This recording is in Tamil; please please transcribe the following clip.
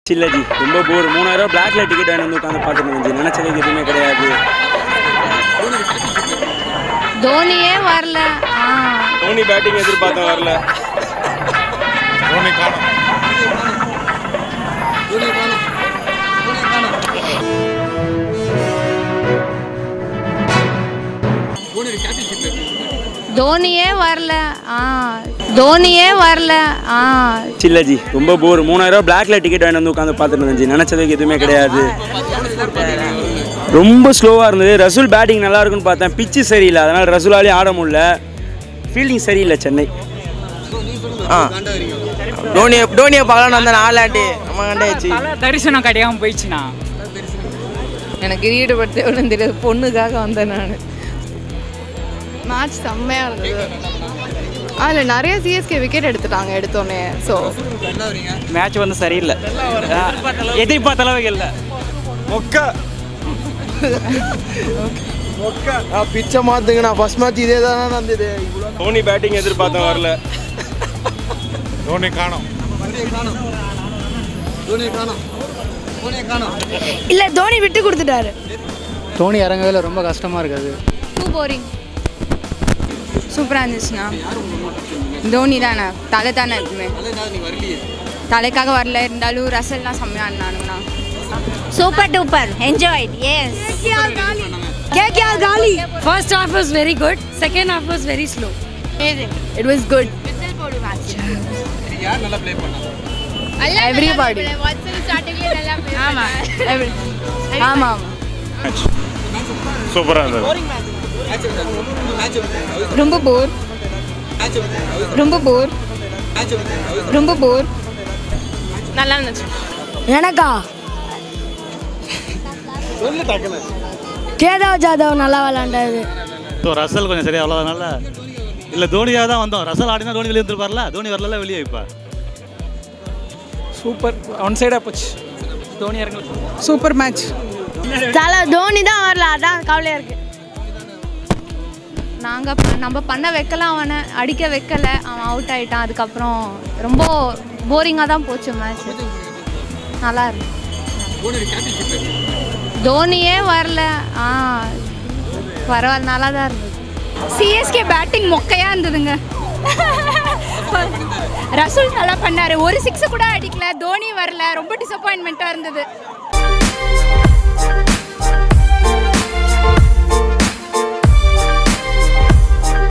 சில்லஜி ரொம்ப போர் மூணாயிரம் பிளாக்ல டிக்கெட் வாங்கி வந்து உட்காந்து பார்த்துட்டு இருந்துச்சு நினச்சதுக்கு எதுவுமே கிடையாது தோனியே வரல ஆ தோனி பேட்டிங் எதிர்பார்த்தேன் வரல தோனி காணும் தோனியே வரல ஆ தோனியே வரல ஆ சில்லஜி ரொம்ப போர் மூணாயிரம் பிளாக்ல டிக்கெட் வாங்கி வந்து உட்காந்து பார்த்துட்டு இருந்துச்சு நினச்சதுக்கு எதுவுமே கிடையாது ரொம்ப ஸ்லோவாக இருந்தது ரசூல் பேட்டிங் நல்லா இருக்குன்னு பார்த்தேன் பிச்சு சரியில்லை அதனால் ரசூலாலையும் ஆட முடியல ஃபீல்டிங் சரியில்லை சென்னை ஆ டோனியை டோனியை பார்க்கலாம் வந்த நாலாட்டி நம்ம கண்டாச்சு தரிசனம் கிடையாம போயிடுச்சுண்ணா எனக்கு ஈடுபடுத்த எவ்வளோ தெரியாது பொண்ணுக்காக வந்தேன் நான் மேட்ச் செம்மையாக இருந்தது அதில் நிறைய சிஎஸ்கே விக்கெட் எடுத்துட்டாங்க எடுத்தோடனே ஸோ மேட்ச் வந்து சரியில்லை எதிர்பார்த்த அளவுக்கு இல்லை மொக்கா பிச்சை மாத்துங்க நான் ஃபர்ஸ்ட் மேட்ச் இதே தான் நடந்தது இவ்வளோ தோனி பேட்டிங் எதிர்பார்த்தேன் வரல தோனி காணும் இல்லை தோனி விட்டு கொடுத்துட்டாரு தோனி இறங்கவே ரொம்ப கஷ்டமாக இருக்குது டூ போரிங் சூப்பராக இருந்துச்சுண்ணா தோனி தானே தலை தானே எப்பவுமே தலைக்காக வரல இருந்தாலும் ரசல்லாம் செம்மையாக இருந்தானுங்கண்ணா super duper enjoyed yes KKR காலி first half was very good second half was very slow it was good everybody ஆமாம் ஆமாம் சூப்பராக இருந்தது ரொம்ப போர் ரொம்ப போர் ரொம்ப போர் நல்லா இருந்துச்சு எனக்கா கேதாவ் ஜாதவ் நல்லா விளாண்டாரு ஸோ ரசல் கொஞ்சம் சரியா அவ்வளோனால இல்லை தோனியாக தான் வந்தோம் ரசல் ஆடினா தோனி வெளியே வந்துருப்பார்ல தோனி வரல வெளியே இப்போ சூப்பர் ஒன் சைடாக போச்சு தோனி இறங்கல சூப்பர் மேட்ச் தலை தோனி தான் வரல அதான் கவலையாக இருக்கு நாங்கள் நம்ம பண்ண வைக்கலாம் அவனை அடிக்க வைக்கல அவன் அவுட் ஆயிட்டான் அதுக்கப்புறம் ரொம்ப போரிங்காக தான் போச்சு மேட்ச் நல்லா இருக்கு தோனியே வரல ஆ பரவாயில்ல நல்லா தான் இருந்தது சிஎஸ்கே பேட்டிங் மொக்கையாக இருந்ததுங்க ரசூல் நல்லா பண்ணாரு ஒரு சிக்ஸ் கூட அடிக்கல தோனி வரல ரொம்ப டிசப்பாயின்மெண்ட்டாக இருந்தது